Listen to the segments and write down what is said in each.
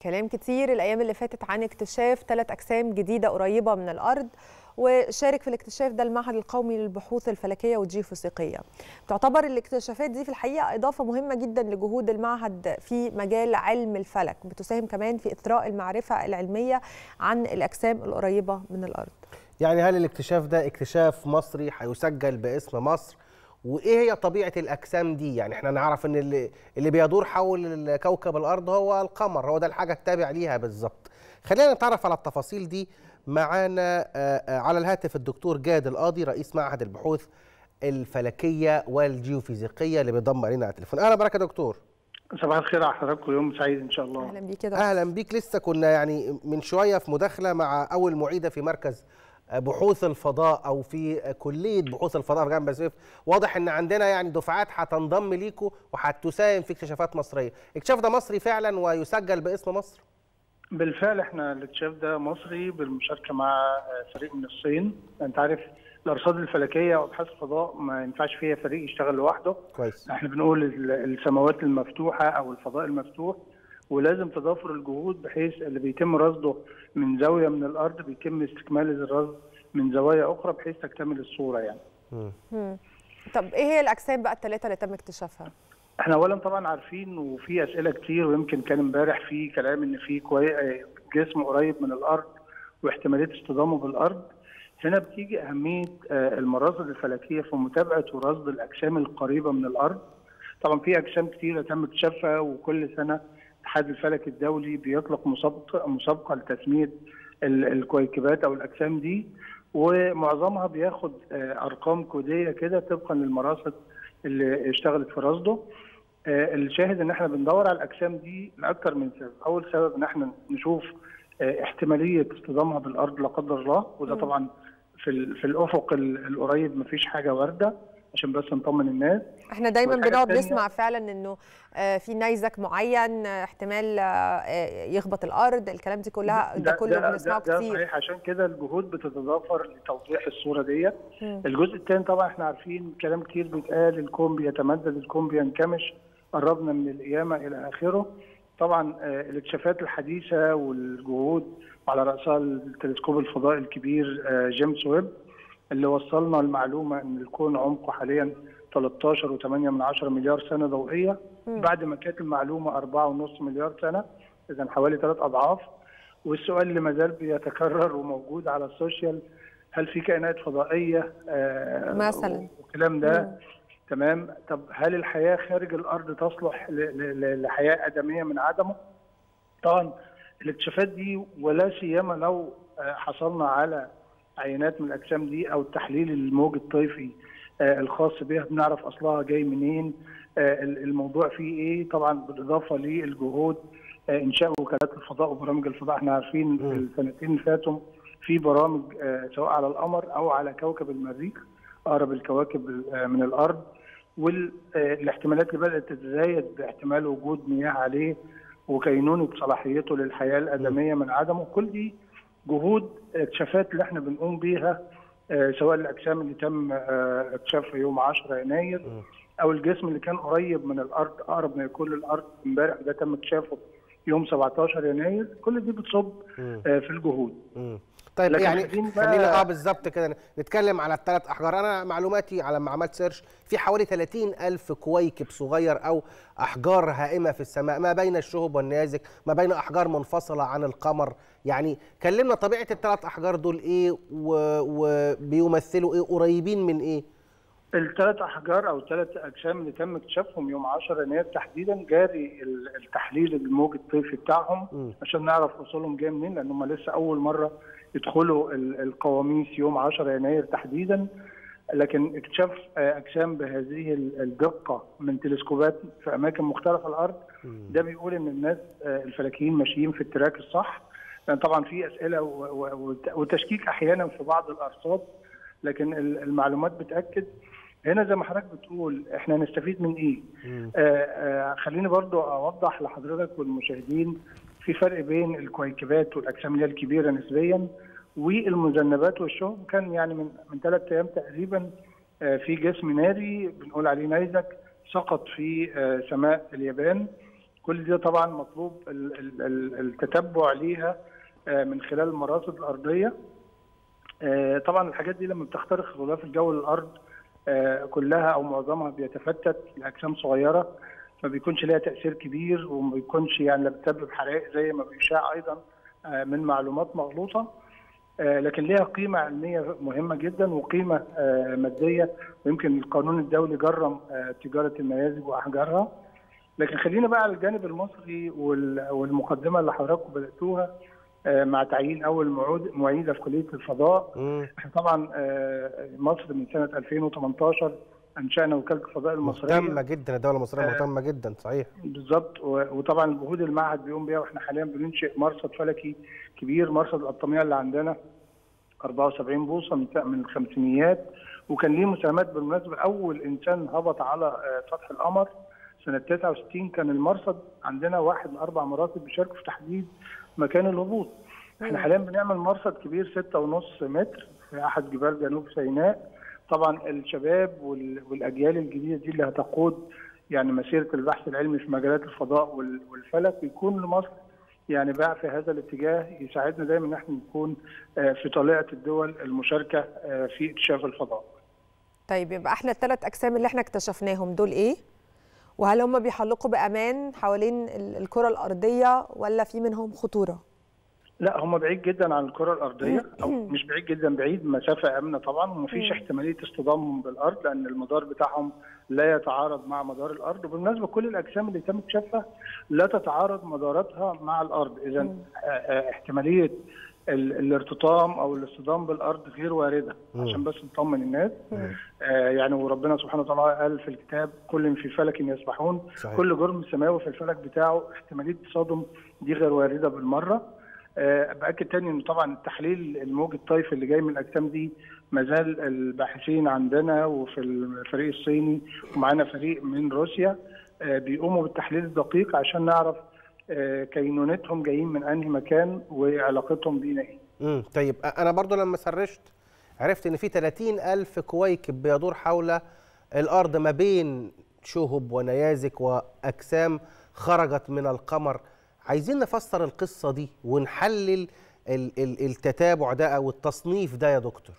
كلام كتير الايام اللي فاتت عن اكتشاف ثلاث اجسام جديده قريبه من الارض وشارك في الاكتشاف ده المعهد القومي للبحوث الفلكيه والجيوفيزيقيه. تعتبر الاكتشافات دي في الحقيقه اضافه مهمه جدا لجهود المعهد في مجال علم الفلك، بتساهم كمان في اثراء المعرفه العلميه عن الاجسام القريبه من الارض. يعني هل الاكتشاف ده اكتشاف مصري هيسجل باسم مصر؟ وايه هي طبيعه الاجسام دي يعني احنا نعرف ان اللي اللي بيدور حول كوكب الارض هو القمر هو ده الحاجه التابع ليها بالظبط خلينا نتعرف على التفاصيل دي معانا على الهاتف الدكتور جاد القاضي رئيس معهد البحوث الفلكيه والجيوفيزيقيه اللي بيضم علينا على التليفون اهلا بك يا دكتور صباح الخير على حضراتكم يوم سعيد ان شاء الله اهلا بيك يا اهلا بيك لسه كنا يعني من شويه في مداخله مع اول معيده في مركز بحوث الفضاء او في كليه بحوث الفضاء في جامعه سيف واضح ان عندنا يعني دفعات هتنضم ليكوا وهتساهم في اكتشافات مصريه الاكتشاف ده مصري فعلا ويسجل باسم مصر بالفعل احنا الاكتشاف ده مصري بالمشاركه مع فريق من الصين انت عارف الارصاد الفلكيه وابحاث الفضاء ما ينفعش فيها فريق يشتغل لوحده كويس احنا بنقول السماوات المفتوحه او الفضاء المفتوح ولازم تضافر الجهود بحيث اللي بيتم رصده من زاويه من الارض بيتم استكمال الرصد من زوايا اخرى بحيث تكتمل الصوره يعني. مم. طب ايه هي الاجسام بقى الثلاثه اللي تم اكتشافها؟ احنا اولا طبعا عارفين وفي اسئله كتير ويمكن كان امبارح في كلام ان في جسم قريب من الارض واحتماليه اصطدامه بالارض. هنا بتيجي اهميه المراصد الفلكيه في متابعه ورصد الاجسام القريبه من الارض. طبعا في اجسام كتيره تم اكتشافها وكل سنه الاتحاد الفلكي الدولي بيطلق مسابقه مسابقه لتسميه الكويكبات او الاجسام دي ومعظمها بياخد ارقام كوديه كده طبقا للمراصد اللي اشتغلت في رصده. الشاهد ان احنا بندور على الاجسام دي لاكثر من سبب، اول سبب ان احنا نشوف احتماليه اصطدامها بالارض لا قدر الله وده طبعا في في الافق القريب مفيش حاجه وارده عشان بس نطمن الناس احنا دايما بنقعد نسمع فعلا انه في نيزك معين احتمال يخبط الارض الكلام دي كلها ده, ده كله بنسمعه كتير كتير صحيح عشان كده الجهود بتتضافر لتوضيح الصوره ديت الجزء الثاني طبعا احنا عارفين كلام كتير بيتقال الكون بيتمدد الكون بينكمش قربنا من القيامه الى اخره طبعا الاكتشافات الحديثه والجهود على راسها التلسكوب الفضائي الكبير جيمس ويب اللي وصلنا المعلومه ان الكون عمقه حاليا 13.8 من 10 مليار سنه ضوئيه م. بعد ما كانت المعلومه 4.5 مليار سنه اذا حوالي ثلاث اضعاف والسؤال اللي ما زال بيتكرر وموجود على السوشيال هل في كائنات فضائيه آه مثلا والكلام ده م. تمام طب هل الحياه خارج الارض تصلح لحياه ادميه من عدمه؟ طبعا الاكتشافات دي ولا سيما لو حصلنا على عينات من الاجسام دي او تحليل الموج الطيفي الخاص بها بنعرف اصلها جاي منين الموضوع فيه ايه طبعا بالاضافه للجهود انشاء وكالات الفضاء وبرامج الفضاء احنا عارفين في السنتين اللي فاتوا في برامج سواء على القمر او على كوكب المريخ اقرب الكواكب من الارض والاحتمالات اللي بدات تتزايد باحتمال وجود مياه عليه وكينونه صلاحيته للحياه الادميه من عدمه كل دي جهود اكتشافات اللي احنا بنقوم بيها آه سواء الاجسام اللي تم آه اكتشافها يوم 10 يناير م. او الجسم اللي كان قريب من الارض اقرب ما يكون للارض امبارح ده تم اكتشافه يوم 17 يناير كل دي بتصب آه في الجهود م. طيب يعني خلينا اه بالظبط كده نتكلم على الثلاث احجار انا معلوماتي على ما عملت سيرش في حوالي 30 الف كويكب صغير او احجار هائمه في السماء ما بين الشهب والنيازك ما بين احجار منفصله عن القمر يعني كلمنا طبيعه الثلاث احجار دول ايه وبيمثلوا ايه قريبين من ايه الثلاث احجار او الثلاث اجسام اللي تم اكتشافهم يوم 10 يناير تحديدا جاري التحليل الموج الطيفي بتاعهم م. عشان نعرف اصولهم جايه منين لان هم لسه اول مره يدخلوا القواميس يوم 10 يناير تحديدا لكن اكتشاف اجسام بهذه الدقه من تلسكوبات في اماكن مختلفه الارض ده بيقول ان الناس الفلكيين ماشيين في التراك الصح لان طبعا في اسئله وتشكيك احيانا في بعض الارصاد لكن المعلومات بتاكد هنا زي ما حضرتك بتقول احنا هنستفيد من ايه؟ آه آه خليني برضو اوضح لحضرتك والمشاهدين في فرق بين الكويكبات والاجسام اللي هي الكبيره نسبيا والمذنبات والشهب كان يعني من من ثلاث ايام تقريبا آه في جسم ناري بنقول عليه نيزك سقط في سماء اليابان كل ده طبعا مطلوب ال- ال- ال- التتبع ليها آه، من خلال المراصد الارضيه آه، طبعا الحاجات دي لما بتخترق غلاف الجو للارض آه، كلها او معظمها بيتفتت لاجسام صغيره ما بيكونش ليها تاثير كبير وما بيكونش يعني لا بتسبب حرائق زي ما بيشاع ايضا آه، من معلومات مغلوطه آه، لكن ليها قيمه علميه مهمه جدا وقيمه آه، ماديه ويمكن القانون الدولي جرم آه، تجاره الميازج واحجارها لكن خلينا بقى على الجانب المصري وال- والمقدمه اللي حضراتكم بداتوها آه، مع تعيين اول معود معيده في كليه الفضاء مم. احنا طبعا آه، مصر من سنه 2018 انشانا وكاله الفضاء المصريه مهتمه جدا الدوله المصريه آه. مهتمه جدا صحيح بالظبط و- وطبعا الجهود المعهد بيقوم بيها واحنا حاليا بننشئ مرصد فلكي كبير مرصد القطاميه اللي عندنا 74 بوصه من من الخمسينيات وكان ليه مساهمات بالمناسبه اول انسان هبط على آه، سطح القمر سنه 69 كان المرصد عندنا واحد من اربع مراصد بيشاركوا في تحديد مكان الهبوط. احنا حاليا بنعمل مرصد كبير 6.5 متر في احد جبال جنوب سيناء طبعا الشباب وال- والاجيال الجديده دي اللي هتقود يعني مسيره البحث العلمي في مجالات الفضاء وال- والفلك يكون لمصر يعني بقى في هذا الاتجاه يساعدنا دايما ان احنا نكون آه، في طليعه الدول المشاركه آه، في اكتشاف الفضاء. طيب يبقى احنا الثلاث اجسام اللي احنا اكتشفناهم دول ايه وهل هم بيحلقوا بامان حوالين ال- الكره الارضيه ولا في منهم خطوره لا هم بعيد جدا عن الكره الارضيه او مش بعيد جدا بعيد مسافه امنه طبعا ومفيش احتماليه اصطدامهم بالارض لان المدار بتاعهم لا يتعارض مع مدار الارض وبالمناسبه كل الاجسام اللي تم اكتشافها لا تتعارض مداراتها مع الارض اذا احتماليه ال- الارتطام او الاصطدام بالارض غير وارده عشان بس نطمن الناس آه يعني وربنا سبحانه وتعالى قال في الكتاب كل في فلك يسبحون صحيح. كل جرم سماوي في الفلك بتاعه احتماليه التصادم دي غير وارده بالمره آه، باكد تاني ان طبعا التحليل الموج الطيف اللي جاي من الاجسام دي ما زال الباحثين عندنا وفي الفريق الصيني ومعانا فريق من روسيا آه، بيقوموا بالتحليل الدقيق عشان نعرف آه، كينونتهم جايين من انهي مكان وعلاقتهم بينا ايه. امم طيب أ- انا برضو لما سرشت عرفت ان في 30 الف كويكب بيدور حول الارض ما بين شهب ونيازك واجسام خرجت من القمر عايزين نفسر القصه دي ونحلل ال- ال- التتابع ده او التصنيف ده يا دكتور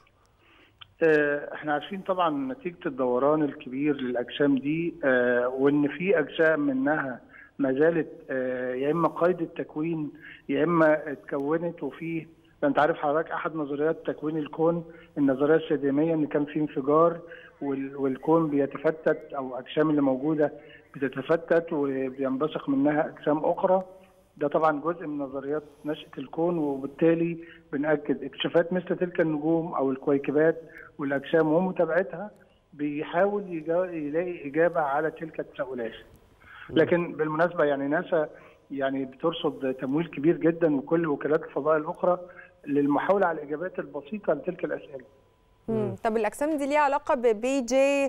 آه، احنا عارفين طبعا نتيجه الدوران الكبير للاجسام دي آه، وان في اجسام منها ما زالت آه، يا اما قيد التكوين يا اما اتكونت وفيه انت عارف حضرتك احد نظريات تكوين الكون النظريه السديميه ان كان في انفجار وال- والكون بيتفتت او الاجسام اللي موجوده بتتفتت وبينبثق منها اجسام اخرى ده طبعا جزء من نظريات نشأة الكون وبالتالي بنأكد اكتشافات مثل تلك النجوم أو الكويكبات والأجسام ومتابعتها بيحاول يجا- يلاقي إجابة على تلك التساؤلات. لكن بالمناسبة يعني ناسا يعني بترصد تمويل كبير جدا وكل وكالات الفضاء الأخرى للمحاولة على الإجابات البسيطة لتلك الأسئلة. مم. طب الاجسام دي ليها علاقه ببي جي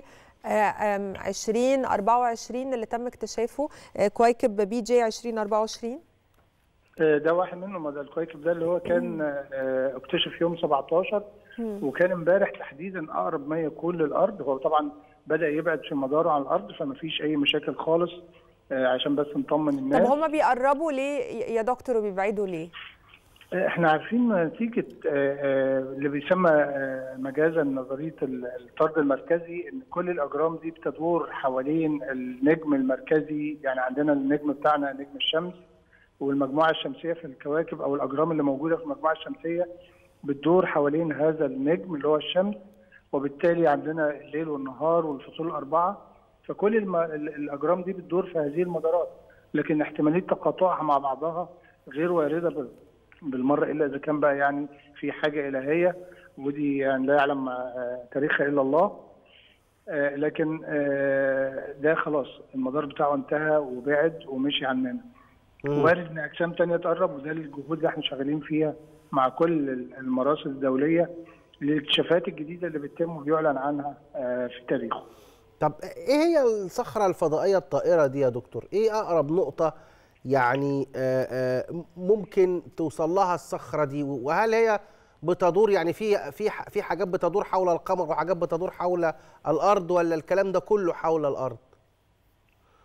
20 24 اللي تم اكتشافه آه، كويكب بي جي 2024 آه، ده واحد منهم ده الكويكب ده اللي هو كان آه، اكتشف يوم 17 وكان امبارح تحديدا اقرب ما يكون للارض هو طبعا بدا يبعد في مداره عن الارض فما فيش اي مشاكل خالص آه، عشان بس نطمن طب الناس هما بيقربوا ليه يا دكتور وبيبعدوا ليه آه، احنا عارفين نتيجه آه، آه، اللي بيسمى آه، مجازا نظريه ال- الطرد المركزي ان كل الاجرام دي بتدور حوالين النجم المركزي يعني عندنا النجم بتاعنا نجم الشمس والمجموعه الشمسيه في الكواكب او الاجرام اللي موجوده في المجموعه الشمسيه بتدور حوالين هذا النجم اللي هو الشمس وبالتالي عندنا الليل والنهار والفصول الاربعه فكل الم... ال- الاجرام دي بتدور في هذه المدارات لكن احتماليه تقاطعها مع بعضها غير وارده بال- بالمره الا اذا كان بقى يعني في حاجه الهيه ودي يعني لا يعلم آه، تاريخها الا الله آه، لكن آه، ده خلاص المدار بتاعه انتهى وبعد ومشي عننا مم. وارد ان اجسام تانية تقرب وده الجهود اللي احنا شغالين فيها مع كل المراصد الدوليه للاكتشافات الجديده اللي بتتم وبيعلن عنها آه، في تاريخه. طب ايه هي الصخره الفضائيه الطائره دي يا دكتور ايه اقرب نقطه يعني آه، آه، ممكن توصل لها الصخره دي وهل هي بتدور يعني في في ح- في حاجات بتدور حول القمر وحاجات بتدور حول الارض ولا الكلام ده كله حول الارض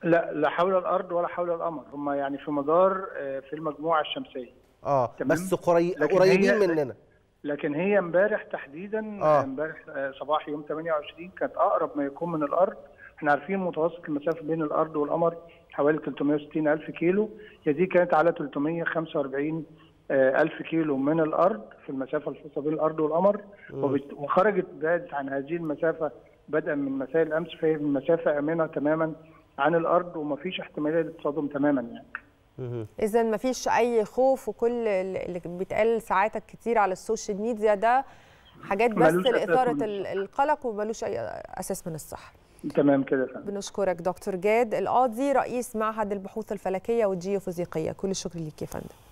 لا لا حول الارض ولا حول القمر هم يعني في مدار آه، في المجموعه الشمسيه اه تمام. بس قري... لكن قريبين هي- مننا لكن هي امبارح تحديدا آه. آه، امبارح آه، صباح يوم 28 كانت اقرب ما يكون من الارض احنا عارفين متوسط المسافه بين الارض والقمر حوالي 360 الف كيلو هي دي كانت على 345 آه، الف كيلو من الارض في المسافه الفاصله بين الارض والقمر وبت- وخرجت بعدت عن هذه المسافه بدءا من مساء الامس فهي مسافه امنه تماما عن الارض ومفيش احتماليه للتصادم تماما يعني مهم. اذا ما فيش اي خوف وكل اللي بيتقال ساعاتك كتير على السوشيال ميديا ده حاجات بس ملوش أساس لاثاره من ال- القلق وملوش اي اساس من الصحه تمام كده فعلا بنشكرك دكتور جاد القاضي رئيس معهد البحوث الفلكيه والجيوفيزيقيه كل الشكر ليك يا فندم